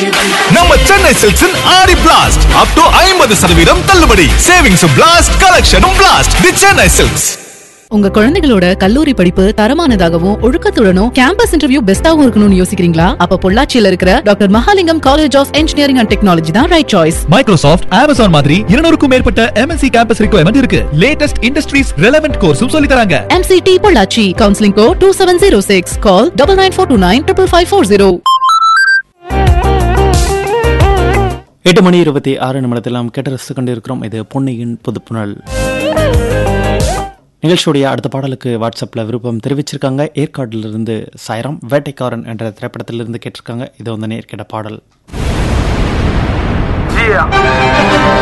நம்ம சென்னை சில்க்ஸின் ஆடி blast up to ஐம்பது சதவீதம் தள்ளுபடி சேவிங்ஸ் பிளாஸ்ட் கலெக்ஷனும் பிளாஸ்ட் தி சென்னை சில்க்ஸ் உங்க குழந்தைகளோட கல்லூரி படிப்பு தரமானதாகவும் ஒழுக்கத்துடனும் கேம்பஸ் இன்டர்வியூ பெஸ்டாவும் இருக்கணும்னு யோசிக்கிறீங்களா அப்ப பொள்ளாச்சியில இருக்கிற doctor Mahalingam college of engineering and technology தான் ரைட் சாய்ஸ் மைக்ரோசாஃப்ட் அமேசான் மாதிரி இருநூறுக்கும் மேற்பட்ட எம்என்சி கேம்பஸ் ரிக்வயர்மெண்ட் இருக்கு லேட்டஸ்ட் இண்டஸ்ட்ரீஸ் ரெலவென்ட் கோர்ஸும் சொல்லி தராங்க MCT Pollachi counselling code two seven zero six call double nine four two nine triple five four zero எட்டு மணி இருபத்தி ஆறு நிமிடத்தில் நாம் கேட்டு ரசித்துக் கொண்டிருக்கிறோம் இது பொன்னியின் புதுப்புணல் நிகழ்ச்சியுடைய அடுத்த பாடலுக்கு வாட்ஸ்அப்பில் விருப்பம் தெரிவிச்சிருக்காங்க ஏற்காட்டிலிருந்து சாய்ராம் வேட்டைக்காரன் என்ற திரைப்படத்திலிருந்து கேட்டிருக்காங்க இது வந்து நேர்கிட்ட பாடல்